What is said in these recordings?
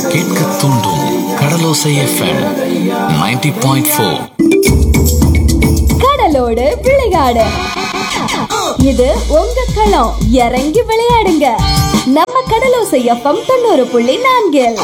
கேட்க தூண்டும் கடலோசை FM 90.4 point four கடலோடு விளையாடு இது உங்க களம் இறங்கி விளையாடுங்க நம்ம கடலோசை எஃப்எம் தொண்ணூறு புள்ளி நான்கில்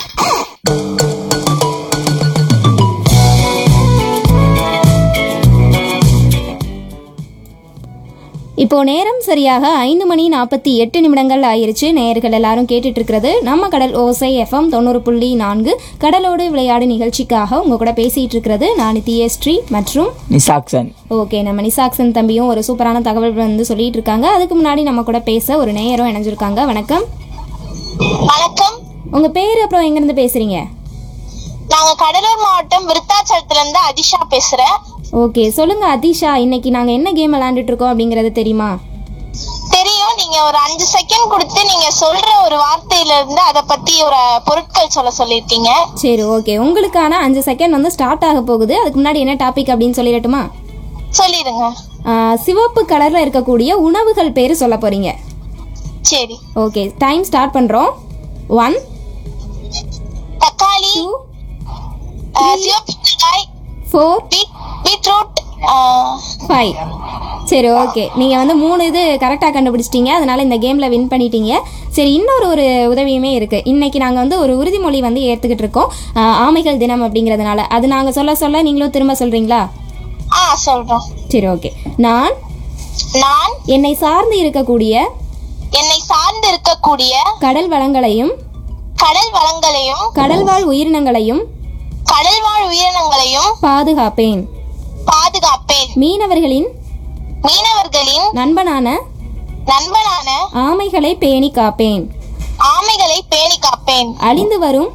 இப்போ நேரம் சரியாக ஐந்து மணி நாற்பத்தி எட்டு நிமிடங்கள் ஆயிருச்சு நேயர்கள் எல்லாரும் கேட்டுட்டு இருக்கிறது நம்ம கடல் ஓசை எஃப்எம் தொண்ணூறு புள்ளி நான்கு கடலோடு விளையாடு நிகழ்ச்சிக்காக உங்க கூட பேசிட்டு இருக்கிறது நான் நித்யஸ்ரீ மற்றும் நிசாக்சன் ஓகே நம்ம நிசாக்சன் தம்பியும் ஒரு சூப்பரான தகவல் வந்து சொல்லிட்டு இருக்காங்க அதுக்கு முன்னாடி நம்ம கூட பேச ஒரு நேயரும் இணைஞ்சிருக்காங்க வணக்கம் வணக்கம் உங்க பேர் அப்புறம் எங்க இருந்து பேசுறீங்க நாங்க கடலூர் மாவட்டம் விருத்தாச்சலத்துல இருந்து அதிஷா பேசுறேன் ஓகே சொல்லுங்க அதிஷா இன்னைக்கு நாங்க என்ன கேம் விளையாண்டுட்டு இருக்கோம் அப்படிங்கறது தெரியுமா தெரியும் நீங்க ஒரு அஞ்சு செகண்ட் கொடுத்து நீங்க சொல்ற ஒரு வார்த்தையில இருந்து அத பத்தி ஒரு பொருட்கள் சொல்ல சொல்லிருக்கீங்க சரி ஓகே உங்களுக்கான அஞ்சு செகண்ட் வந்து ஸ்டார்ட் ஆக போகுது அதுக்கு முன்னாடி என்ன டாபிக் அப்படின்னு சொல்லிடட்டுமா சொல்லிடுங்க ஆ, சிவப்பு கலர்ல இருக்கக்கூடிய உணவுகள் பேர் சொல்ல போறீங்க சரி ஓகே டைம் ஸ்டார்ட் பண்றோம் ஒன் தக்காளி டூ அஹ், சிவப்பு மிளகாய் ஃபோர் பீட் பீட்ரூட் அஹ், ஃபைவ் சரி ஓகே நீங்கள் வந்து மூணு இது கரெக்டாக கண்டுபிடிச்சிட்டீங்க அதனால இந்த கேமில் வின் பண்ணிட்டீங்க சரி இன்னொரு ஒரு உதவியுமே இருக்குது இன்னைக்கு நாங்கள் வந்து ஒரு உறுதிமொழி வந்து ஏற்றுக்கிட்டு இருக்கோம் ஆஹ், ஆமைகள் தினம் அப்படிங்கிறதுனால அது நாங்கள் சொல்ல சொல்ல நீங்களும் திரும்ப சொல்கிறீங்களா ஆ சொல்றோம் சரி ஓகே நான் நான் என்னை சார்ந்து இருக்கக்கூடிய என்னை சார்ந்து இருக்கக்கூடிய கடல் வளங்களையும் கடல் வளங்களையும் கடல்வாழ் உயிரினங்களையும் கடல்வாழ் உயிரினங்களையும் பாதுகாப்பேன் பாதுகாப்பேன் மீனவர்களின் மீனவர்களின் நண்பனான நண்பனான ஆமைகளை பேணி காப்பேன் ஆமைகளை பேணி காப்பேன் அழிந்து வரும்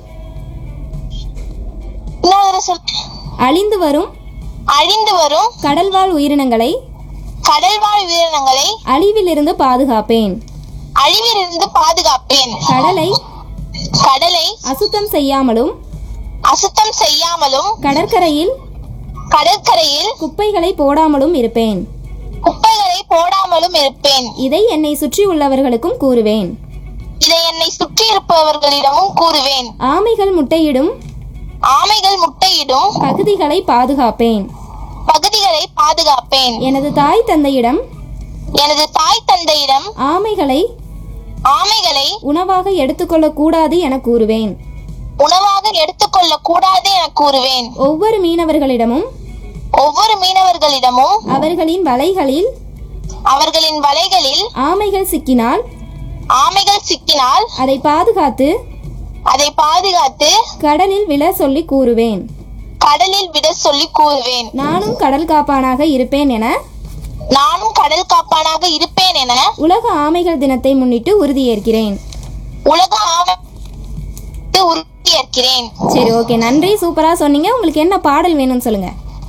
இன்னொரு தடவை சொல் அழிந்து வரும் அழிந்து வரும் கடல்வாழ் உயிரினங்களை கடல்வாழ் உயிரினங்களை அழிவிலிருந்து பாதுகாப்பேன் அழிவிலிருந்து பாதுகாப்பேன் கடலை கடலை அசுத்தம் செய்யாமலும் அசுத்தம் செய்யாமலும் கடற்கரையில் கடற்கரையில் குப்பைகளை போடாமலும் இருப்பேன் குப்பைகளை போடாமலும் இருப்பேன் இதை என்னை சுற்றி உள்ளவர்களுக்கும் கூறுவேன் இதை என்னை சுற்றி இருப்பவர்களிடமும் கூறுவேன் ஆமைகள் முட்டையிடும் ஆமைகள் முட்டையிடும் பகுதிகளை பாதுகாப்பேன் பகுதிகளை பாதுகாப்பேன் எனது தாய் தந்தையிடம் எனது தாய் தந்தையிடம் ஆமைகளை ஆமைகளை உணவாக எடுத்துக்கொள்ளக் கூடாது என கூறுவேன் உணவாக எடுத்துக்கொள்ள கூடாது என கூறுவேன் ஒவ்வொரு மீனவர்களிடமும் ஒவ்வொரு மீனவர்களிடமும் அவர்களின் வலைகளில் அவர்களின் வலைகளில் ஆமைகள் சிக்கினால் ஆமைகள் சிக்கினால் அதை பாதுகாத்து அதை பாதுகாத்து கடலில் விழ சொல்லி கூறுவேன் கடலில் விட சொல்லி கூறுவேன் நானும் கடல் காப்பானாக இருப்பேன் என நானும் கடல் காப்பானாக இருப்பேன் என உலக ஆமைகள் தினத்தை முன்னிட்டு உறுதியேற்கிறேன் உலக ஆமை உறுதியேற்கிறேன் சரி ஓகே நன்றி சூப்பரா சொன்னீங்க உங்களுக்கு என்ன பாடல் வேணும்னு சொல்லுங்க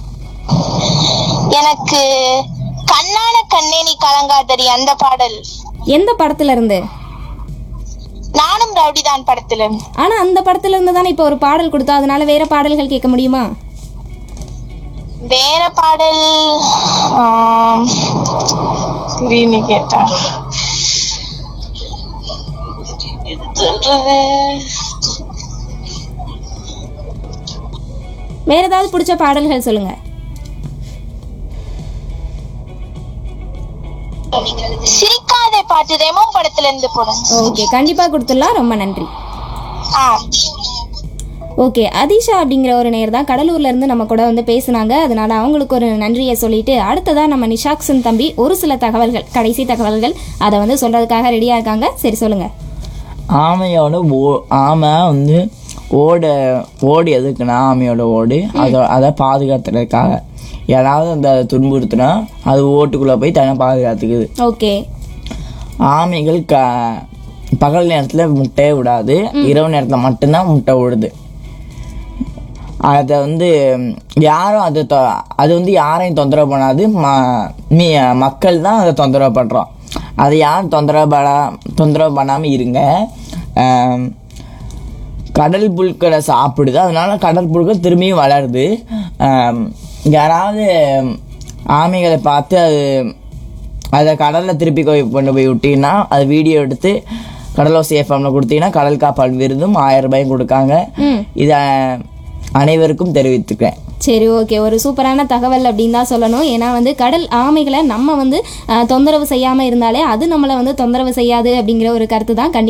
எனக்கு கண்ணான கண்ணே நீ கலங்காதடி அந்த பாடல் எந்த படத்துல இருந்து நானும் ரவுடிதான் படத்துல ஆனா அந்த படத்துல இருந்து தானே இப்போ ஒரு பாடல் கொடுத்தா அதனால வேற பாடல்கள் கேட்க முடியுமா வேற பாடல் ஆம், திடீர்னு கேட்டா எது சொல்றது? வேற ஏதாவது பிடிச்ச பாடல்கள் சொல்லுங்க சிரிக்காதே பாட்டு ரெமோ படத்துல இருந்து போடுங்க ஓகே கண்டிப்பா கொடுத்துடலாம் ரொம்ப நன்றி ஆ ஓகே அதிஷா அப்படிங்கிற ஒரு நேர் தான் கடலூர்ல இருந்து நம்ம கூட வந்து பேசுனாங்க அதனால அவங்களுக்கு ஒரு நன்றியை சொல்லிட்டு அடுத்ததா நம்ம நிஷாக்சன் தம்பி ஒரு சில தகவல்கள் கடைசி தகவல்கள் அதை வந்து சொல்றதுக்காக ரெடியா இருக்காங்க சரி சொல்லுங்க ஆமையோட ஓ ஆமை வந்து ஓட ஓடு எதுக்குன்னா ஆமையோட ஓடு அதை அதை பாதுகாத்துறதுக்காக யாராவது அந்த அதை துன்புறுத்துனா அது ஓட்டுக்குள்ளே போய் தன்னை பாதுகாத்துக்குது ஓகே ஆமைகள் க பகல் நேரத்தில் முட்டையே விடாது இரவு நேரத்தில் மட்டும்தான் முட்டை விடுது அதை வந்து யாரும் அது தொ அது வந்து யாரையும் தொந்தரவு பண்ணாது ம மீ மக்கள் தான் அதை தொந்தரவு பண்ணுறோம் அதை யாரும் தொந்தரவு பண்ண தொந்தரவு பண்ணாமல் இருங்க ஆம், கடல் புழுக்களை சாப்பிடுது அதனால கடல் புழுக்கள் திரும்பியும் வளருது ஆம், யாராவது ஆமைகளை பார்த்து அது அதை கடலில் திருப்பி கொ- கொண்டு போய் விட்டீங்கன்னா அது வீடியோ எடுத்து கடலோசை எஃப்எம்ல கொடுத்தீங்கன்னா கடல் காப்பாடு விருதும் ஆயிரம் ரூபாயும் கொடுக்காங்க ம் இதை அனைவருக்கும் தெரிவித்துக்கிறேன் சரி ஓகே ஒரு சூப்பரான தகவல் அப்படின்னு தான் சொல்லணும் ஏன்னா வந்து கடல் ஆமைகளை நம்ம வந்து அஹ், தொந்தரவு செய்யாமல் இருந்தாலே அது நம்மளை வந்து தொந்தரவு செய்யாது அப்படிங்கிற ஒரு கருத்து தான் கண்டிப்பாக